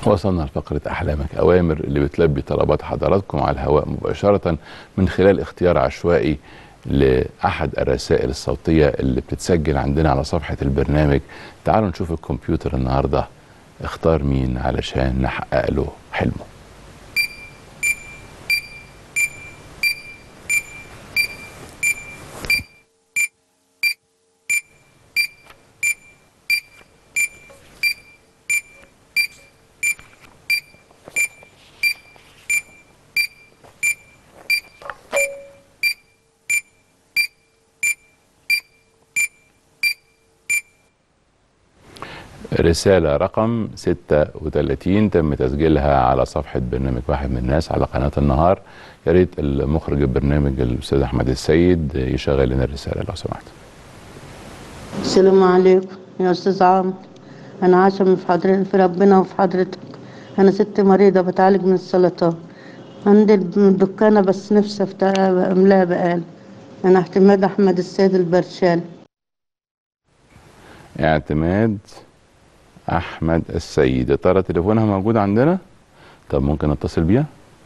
وصلنا لفقرة أحلامك أوامر اللي بتلبي طلبات حضراتكم على الهواء مباشرة من خلال اختيار عشوائي لأحد الرسائل الصوتية اللي بتتسجل عندنا على صفحة البرنامج تعالوا نشوف الكمبيوتر النهاردة اختار مين علشان نحقق له حلمه رسالة رقم 36 تم تسجيلها على صفحة برنامج واحد من الناس على قناة النهار يا ريت المخرج البرنامج الأستاذ أحمد السيد يشغل لنا الرسالة لو سمحت السلام عليكم يا استاذ عمرو انا عايشه في حضرتك في ربنا وفي حضرتك انا ست مريضه بتعالج من السرطان عندي الدكانه بس نفسي افتح املاها بقال انا اعتماد احمد السيد البرشاني اعتماد أحمد السيد يا ترى تليفونها موجود عندنا طب ممكن نتصل بيها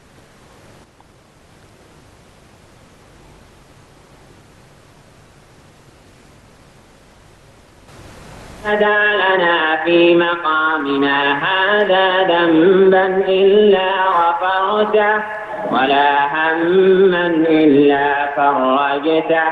فدا لنا في مقامنا هذا ذنبا إلا غفرته ولا هما إلا فرجته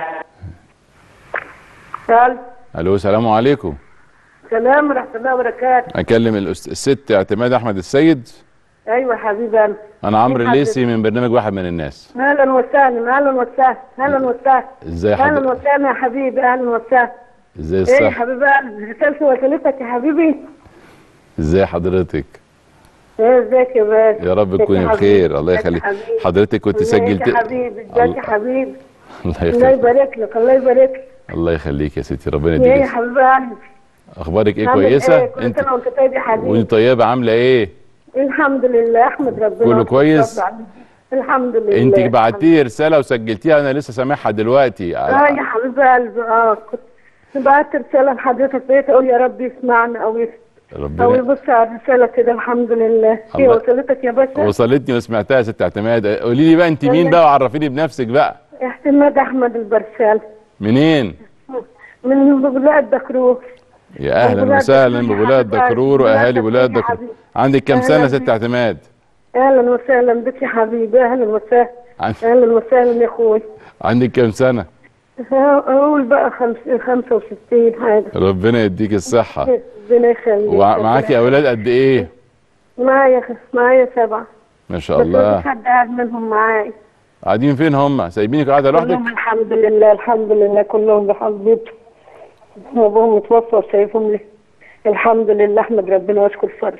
سال ألو السلام عليكم سلام ورحمة الله وبركاته أكلم الأست... الست اعتماد أحمد السيد أيوة حبيبي أنا أنا عمرو مين حضرتك؟ الليسي من برنامج واحد من الناس أهلا وسهلا أهلا وسهلا أهلا وسهلا ازاي أهلا حضرتك وسهلا يا حبيبي أهلا وسهلا ازاي إيه يا الصح حبيبي أنا رسالتي وصلتك يا حبيبي ازاي حضرتك إيه ازيك يا باشا يا رب ازيك تكوني يا بخير حبيبي؟ الله ازيك يا يخليك حبيبي؟ حضرتك كنت ازيك سجلت يا حبيبي ازيك الله يا حبيبي الله الله يخليك يبارك لك الله يبارك لك الله يخليك يا ستي ربنا ايه يا يديك حبيبي أنا اخبارك ايه عامل كويسه إيه؟ كل انت سنة وأنت طيب يا حبيبي وانت طيبه عامله ايه الحمد لله أحمد ربنا كله كويس؟ رب العالمين. الحمد لله انت بعتي رساله وسجلتيها انا لسه سامعها دلوقتي اه يا حبيب قلبي اه كنت بعت رسالة لحضرتك بقيت اقول يا رب يسمعنا او يس... او ربنا يبص على الرسالة كده الحمد لله هي الله- وصلتك يا باشا وصلتني وسمعتها يا ست اعتماد قولي لي بقى انت مين بقى وعرفيني بنفسك بقى احتماد احمد البرشال منين من بلاد دكرور يا اهلا بولاد وسهلا دكرور يا ببولاد حبيبي. دكرور بولاد واهالي دكرور بولاد يا دكرور حبيبي. عندك كام سنه أهلا يا ست بيك. اعتماد اهلا وسهلا بك يا حبيبي اهلا وسهلا عن- اهلا وسهلا يا اخوي عندك كام سنه اقول بقى خمس... 65 حاجة ربنا يديك الصحه ربنا يخليك ومعاكي اولاد قد ايه معايا معايا سبعة ما شاء بس الله مفيش حد قاعد منهم معايا قاعدين فين هم سايبينك قاعده لوحدك كلهم الحمد لله الحمد لله كلهم بحضرتك ابوهم متوفى وسايبهم لي الحمد لله احمد ربنا واشكر فرج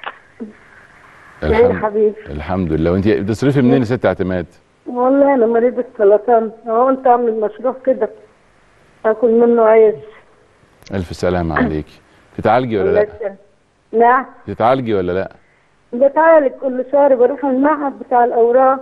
يا الحمد حبيبي الحمد لله وانت بتصرفي منين يا ست اعتماد والله انا مريضة سرطان اهو انت اعمل مشروع كده اكل منه عيش الف سلامه عليكي تتعالجي ولا الله لا يسلمك. نعم تتعالجي ولا لا بتعالج كل شهر بروح المعهد بتاع الاوراق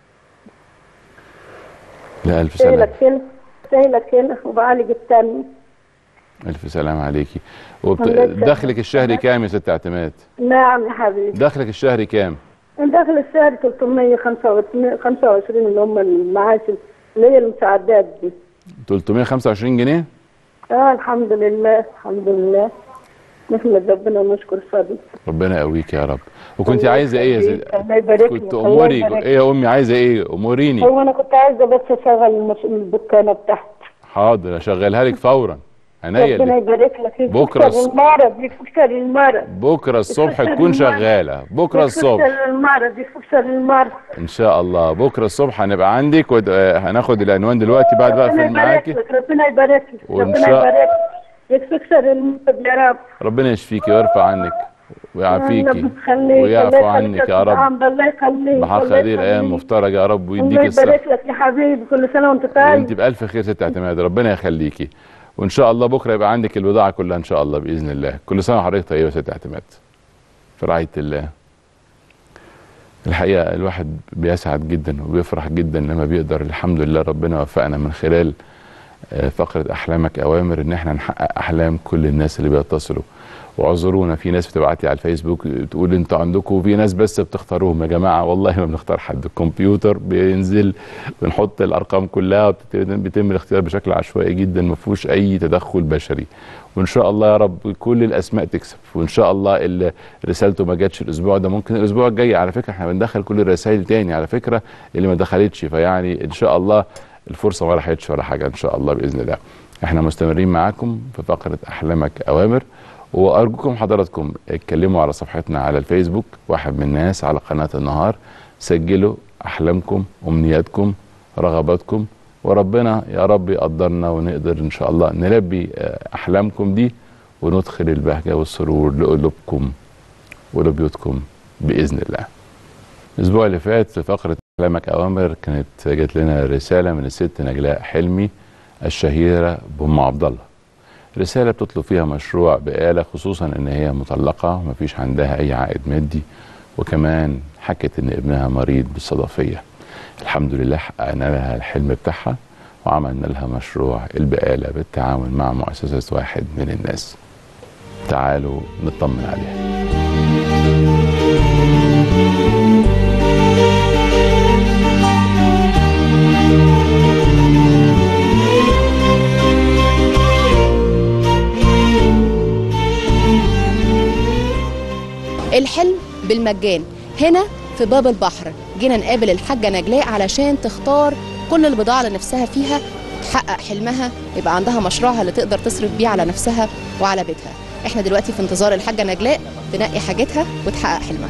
لا الف سلامه سايلك هنا سايلك هنا وبعالج التاني الف سلامه عليكي الله وبت... يسلمك. دخلك الشهري كام يا ست اعتماد نعم يا حبيبي دخلك الشهري كام داخل الشهر 325 اللي هم المعاش اللي هي المساعدات دي 325 جنيه اه الحمد لله الحمد لله نحمد ربنا ونشكر فضله ربنا يقويك يا رب وكنت الله عايزه ايه يا يخليك، ست الله يبارك كنت لك، الله اموري يبارك ايه يا امي عايزه ايه اموريني هو انا كنت عايزه بس اشغل المس- الدكانه بتاعتي حاضر اشغلها لك فورا عينيا ربنا لك. يبارك لك يكفي بكرة شر الص- المرض يكفي شر المرض بكره الصبح يكفي تكون شر المرض. شغاله بكره يكفي الصبح شر المرض يكفي شر المرض ان شاء الله بكره الصبح هنبقى عندك وهناخد العنوان دلوقتي بعد بقى ربنا اقفل يبارك معاكي لك ربنا يبارك لك وإن ربنا شاء- يبارك لك يكفي شر المرض يا رب ربنا يشفيكي ويرفع عنك ويعافيكي الله يخليك، ويعفو الله عنك يخليك يا رب عم، الله يخليك بحق الله هذه الايام يخليك. مفترجه يا رب ويديك الله الصحه يبارك لك يا حبيبي كل سنه وانت وانت طيب بالف خير ست اعتماد ربنا يخليكي وان شاء الله بكره يبقى عندك البضاعه كلها ان شاء الله باذن الله كل سنه وحضرتك طيبه يا ست اعتماد في رعايه الله الحقيقه الواحد بيسعد جدا وبيفرح جدا لما بيقدر الحمد لله ربنا وفقنا من خلال آه، فقره احلامك اوامر ان احنا نحقق احلام كل الناس اللي بيتصلوا واعذرونا في ناس بتبعت لي على الفيسبوك تقول انتوا عندكم في ناس بس بتختاروهم يا جماعه والله ما بنختار حد الكمبيوتر بينزل بنحط الارقام كلها وبتتم- بيتم الاختيار بشكل عشوائي جدا ما فيهوش اي تدخل بشري وان شاء الله يا رب كل الاسماء تكسب وان شاء الله اللي رسالته ما جاتش الاسبوع ده ممكن الاسبوع الجاي على فكره احنا بندخل كل الرسائل تاني على فكره اللي ما دخلتش فيعني ان شاء الله الفرصه ما راحتش ولا حاجه ان شاء الله باذن الله احنا مستمرين معاكم في فقره احلامك اوامر وارجوكم حضراتكم اتكلموا على صفحتنا على الفيسبوك واحد من الناس على قناه النهار سجلوا احلامكم امنياتكم رغباتكم وربنا يا رب يقدرنا ونقدر ان شاء الله نلبي آه، احلامكم دي وندخل البهجه والسرور لقلوبكم ولبيوتكم باذن الله. الاسبوع اللي فات في فقره احلامك اوامر كانت جات لنا رساله من الست نجلاء حلمي الشهيره بام عبد الله. رساله بتطلب فيها مشروع بقاله خصوصا ان هي مطلقه ومفيش عندها اي عائد مادي وكمان حكت ان ابنها مريض بالصدفيه. الحمد لله حققنا لها الحلم بتاعها وعملنا لها مشروع البقاله بالتعاون مع مؤسسه واحد من الناس. تعالوا نطمن عليها. الحلم بالمجان هنا في باب البحر جينا نقابل الحاجة نجلاء علشان تختار كل البضاعة اللي نفسها فيها تحقق حلمها يبقى عندها مشروعها اللي تقدر تصرف بيه على نفسها وعلى بيتها احنا دلوقتي في انتظار الحاجة نجلاء تنقي حاجتها وتحقق حلمها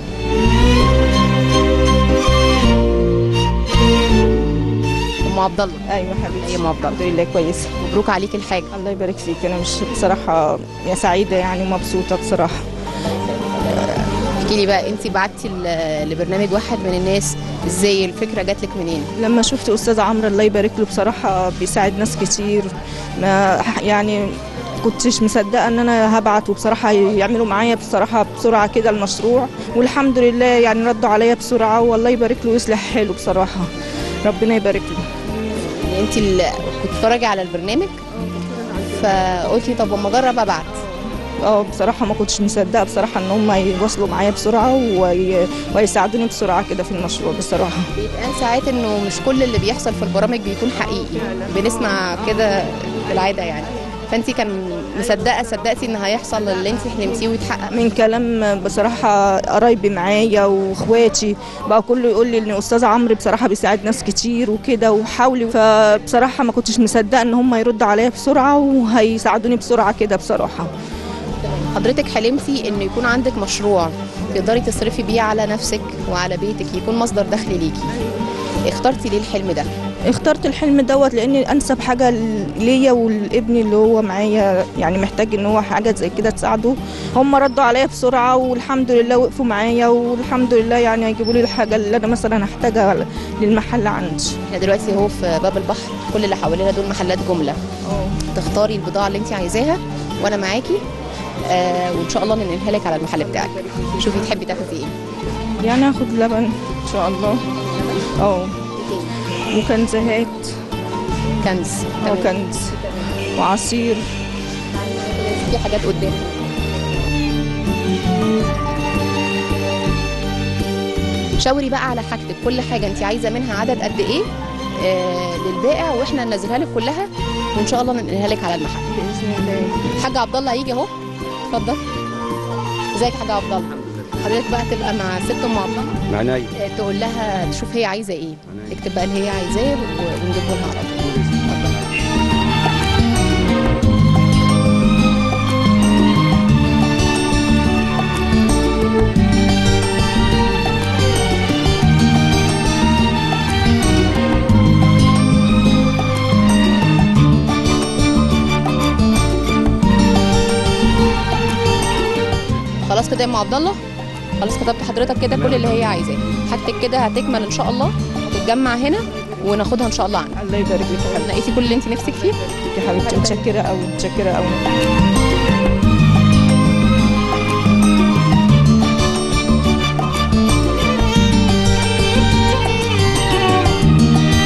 ام عبد الله ايوه حبيبتي يا ام عبد الله الحمد لله كويسه مبروك عليك الحاجة الله يبارك فيك انا مش بصراحه يا سعيده يعني ومبسوطه بصراحه احكي لي بقى انت بعتي ل- لبرنامج واحد من الناس ازاي الفكرة جات لك منين لما شفت استاذ عمرو الله يبارك له بصراحه بيساعد ناس كتير ما يعني كنتش مصدقه ان انا هبعت وبصراحه يعملوا معايا بصراحه بسرعه كده المشروع والحمد لله يعني ردوا عليا بسرعه والله يبارك له ويصلح حاله بصراحه ربنا يبارك له يعني انت اللي كنت بتتفرجي على البرنامج فقلتي طب اما اجرب ابعت اه بصراحه ما كنتش مصدقه بصراحه ان هم يواصلوا معايا بسرعه وي... ويساعدوني بسرعه كده في المشروع بصراحه بيتقال ساعات انه مش كل اللي بيحصل في البرامج بيكون حقيقي بنسمع كده بالعاده يعني فانت كان مصدقه صدقتي ان هيحصل اللي انت حلمتيه ويتحقق من كلام بصراحة قرايبي معايا واخواتي بقى كله يقول لي ان استاذ عمرو بصراحة بيساعد ناس كتير وكده وحاولي فبصراحة ما كنتش مصدقة ان هم يردوا عليا بسرعة وهيساعدوني بسرعة كده بصراحة حضرتك حلمتي ان يكون عندك مشروع تقدري تصرفي بيه على نفسك وعلى بيتك يكون مصدر دخل ليكي اخترتي ليه الحلم ده اخترت الحلم دوت لان انسب حاجة ليا ولابني اللي هو معايا يعني محتاج ان هو حاجة زي كده تساعده هم ردوا عليا بسرعة والحمد لله وقفوا معايا والحمد لله يعني هيجيبوا لي الحاجة اللي انا مثلا هحتاجها للمحل عندي احنا دلوقتي اهو في باب البحر كل اللي حوالينا دول محلات جمله تختاري البضاعه اللي انت عايزاها وانا معاكي آه وان شاء الله ننقلها لك على المحل بتاعك شوفي تحبي تاخدي ايه يعني هاخد لبن ان شاء الله اه وكنزهات كنز او تمام. كنز وعصير في حاجات قدام شاوري بقى على حاجتك كل حاجه انت عايزه منها عدد قد ايه آه للبائع واحنا ننزلها لك كلها وان شاء الله ننقلها لك على المحل باذن الله الحاج عبد الله هيجي اهو اتفضل ازيك يا حاج عبد الله حضرتك بقى تبقى مع ست ام عبد الله معناي آه، تقول لها تشوف هي عايزه ايه تكتب بقى اللي هي عايزاه و- ونجيبه لها على طول اتفضل. خلاص كده يا ام عبد الله خلاص كتبت حضرتك كده كل اللي هي عايزاه حاجتك كده هتكمل ان شاء الله تتجمع هنا وناخدها ان شاء الله عنك الله يبارك لك يا حبيبتي لقيتي كل اللي انت نفسك فيه يا حبيبتي متشكره قوي متشكره قوي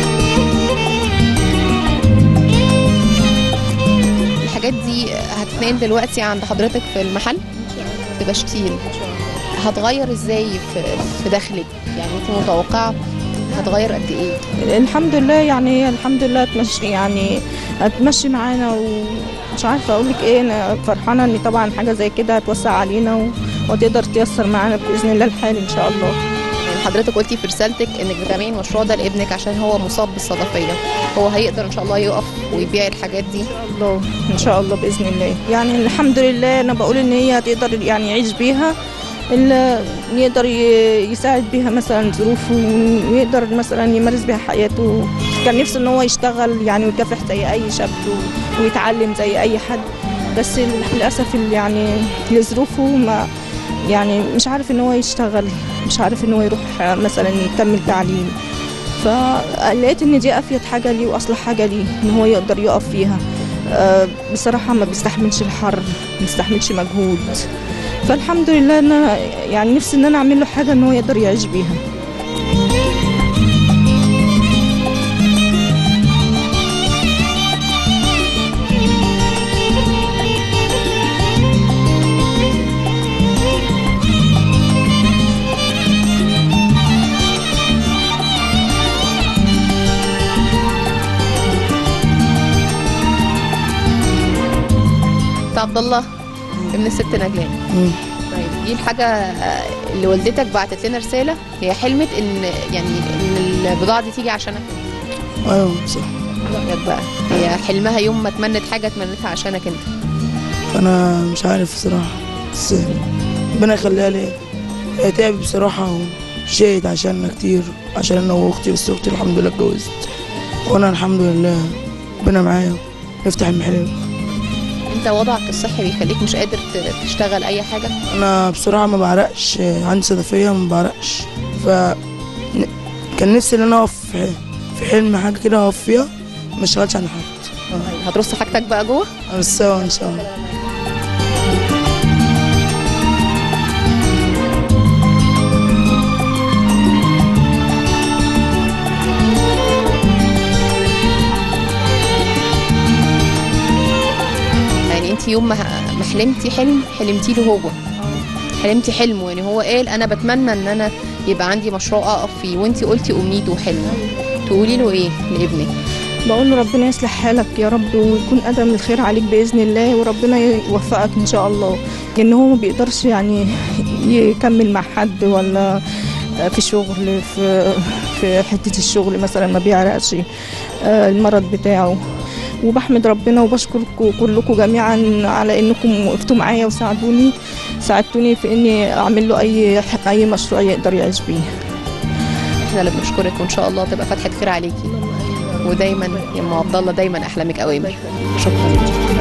الحاجات دي هتتنقل شغالين دلوقتي عند حضرتك في المحل في بشتيل هتغير ازاي في في دخلك يعني انت متوقعه هتغير قد ايه الحمد لله يعني هي الحمد لله تمشي يعني هتمشي معانا ومش عارفه اقول لك ايه انا فرحانه ان طبعا حاجه زي كده هتوسع علينا و- وتقدر تيسر معانا باذن الله الحال ان شاء الله يعني حضرتك قلتي في رسالتك انك بتعملي المشروع ده لابنك عشان هو مصاب بالصدفيه هو هيقدر ان شاء الله يقف ويبيع الحاجات دي الله ان شاء الله باذن الله يعني الحمد لله انا بقول ان هي هتقدر يعني يعيش بيها اللي يقدر ي- يساعد بيها مثلا ظروفه ويقدر مثلا يمارس بيها حياته كان نفسه ان هو يشتغل يعني ويكافح زي اي شاب و- ويتعلم زي اي حد بس للاسف ال- يعني لظروفه ما يعني مش عارف ان هو يشتغل مش عارف ان هو يروح مثلا يكمل تعليم فلقيت ان دي افيد حاجه ليه واصلح حاجه ليه ان هو يقدر يقف فيها آه، بصراحه ما بيستحملش الحر ما بيستحملش مجهود فالحمد لله ان انا يعني نفسي ان انا اعمل له حاجه ان هو يقدر يعيش بيها انت عبد الله ابن الست نجلاء طيب دي الحاجه آه، اللي والدتك بعتت لنا رساله هي حلمت ان يعني ان البضاعه دي تيجي عشانك انت ايوه صح إيه رايك بقى هي حلمها يوم ما تمنت حاجه تمنتها عشانك انت انا مش عارف بصراحه بس ربنا يخليها لي هي تعبت بصراحه وشقيت عشاننا كتير عشان انا واختي بس اختي الحمد لله اتجوزت وانا الحمد لله ربنا معايا نفتح المحل انت وضعك الصحي بيخليك مش قادر ت- تشتغل اي حاجه انا بصراحه ما بعرقش عندي صدفيه ما بعرقش ف ن- كان نفسي ان انا اقف في في حلم حاجه كده اقف فيها ما اشتغلش عند حد طيب هترص حاجتك بقى جوه بس سوا ان شاء الله يعني انت يوم ما ما حلمتي حلم حلمتي له هو حلمتي حلمه يعني هو قال انا بتمنى ان انا يبقى عندي مشروع اقف فيه وانت قلتي امنيته وحلمه تقولي له ايه لابنك بقول له ربنا يصلح حالك يا رب ويكون قدم الخير عليك باذن الله وربنا يوفقك ان شاء الله لان هو ما بيقدرش يعني يكمل مع حد ولا في شغل في في حته الشغل مثلا ما بيعرقش آه، المرض بتاعه وبحمد ربنا وبشكركم كلكم جميعا على انكم وقفتوا معايا وساعدوني ساعدتوني في اني اعمل له اي اي مشروع يقدر يعيش بيه احنا اللي بنشكرك وان شاء الله تبقى فتحه خير عليكي ودايما يا ام عبد الله دايما احلامك اوامر شكرا